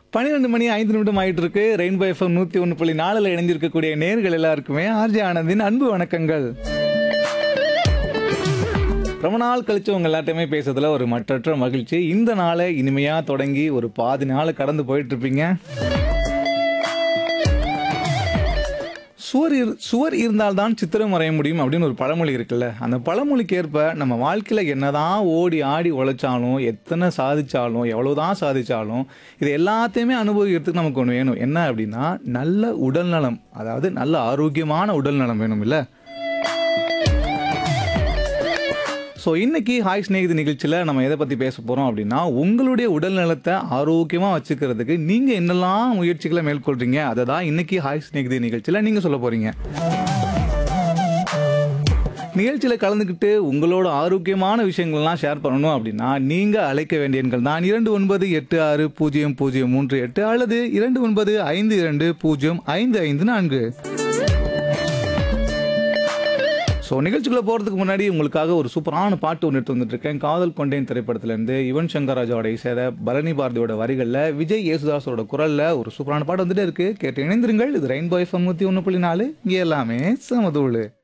பன்னிரெண்டு மணி ஐந்து நிமிடம் ஆயிட்டு இருக்கு ரெயின்போ எஃப்எம் நூத்தி ஒன்று புள்ளி நாலுல இணைஞ்சிருக்கக்கூடிய நேர்கள் எல்லாருக்குமே ஆர்ஜே ஆனந்தின் அன்பு வணக்கங்கள் ரொம்ப நாள் கழிச்சு உங்க எல்லாத்தையுமே பேசுறதுல ஒரு மற்றற்ற மகிழ்ச்சி இந்த நாளை இனிமையா தொடங்கி ஒரு பாதி நாள் கடந்து போயிட்டு இருப்பீங்க சுவர் இரு சுவர் இருந்தால்தான் சித்திரம் வரைய முடியும் அப்படின்னு ஒரு பழமொழி இருக்குல்ல அந்த பழமொழிக்கு ஏற்ப நம்ம வாழ்க்கையில் என்னதான் ஓடி ஆடி உழைச்சாலும் எத்தனை சாதிச்சாலும் எவ்வளவுதான் சாதிச்சாலும் இது எல்லாத்தையுமே அனுபவிக்கிறதுக்கு நமக்கு ஒன்று வேணும் என்ன அப்படின்னா நல்ல உடல்நலம் அதாவது நல்ல ஆரோக்கியமான உடல்நலம் வேணும் இல்லை ஸோ இன்னைக்கு ஹாய் ஸ்நேகிதி நிகழ்ச்சியில் நம்ம எதை பற்றி பேச போகிறோம் அப்படின்னா உங்களுடைய உடல் நலத்தை ஆரோக்கியமாக வச்சுக்கிறதுக்கு நீங்கள் என்னெல்லாம் முயற்சிகளை மேற்கொள்றீங்க அதை தான் இன்னைக்கு ஹாய் ஸ்நேகிதி நிகழ்ச்சியில் நீங்கள் சொல்ல போகிறீங்க நிகழ்ச்சியில் கலந்துக்கிட்டு உங்களோட ஆரோக்கியமான விஷயங்கள்லாம் ஷேர் பண்ணணும் அப்படின்னா நீங்கள் அழைக்க வேண்டிய எண்கள் தான் இரண்டு ஒன்பது எட்டு ஆறு பூஜ்ஜியம் பூஜ்ஜியம் மூன்று எட்டு அல்லது இரண்டு ஒன்பது ஐந்து இரண்டு பூஜ்ஜியம் ஐந்து ஐந்து நான்கு ஸோ நிகழ்ச்சிக்குள்ளே போகிறதுக்கு முன்னாடி உங்களுக்காக ஒரு சூப்பரான பாட்டு ஒன்று எடுத்து வந்துட்டு இருக்கேன் காதல் கொண்டேன் திரைப்படத்திலேருந்து யுவன் சங்கர் ராஜாவோட இசையில பரணி பாரதியோட வரிகளில் விஜய் யேசுதாஸோட குரலில் ஒரு சூப்பரான பாட்டு வந்துட்டே இருக்கு கேட்டு இணைந்திருங்கள் இது ரெயின்போ எஃப்எம் நூற்றி ஒன்று புள்ளி நாலு இங்கே எல்லாமே சமதூள்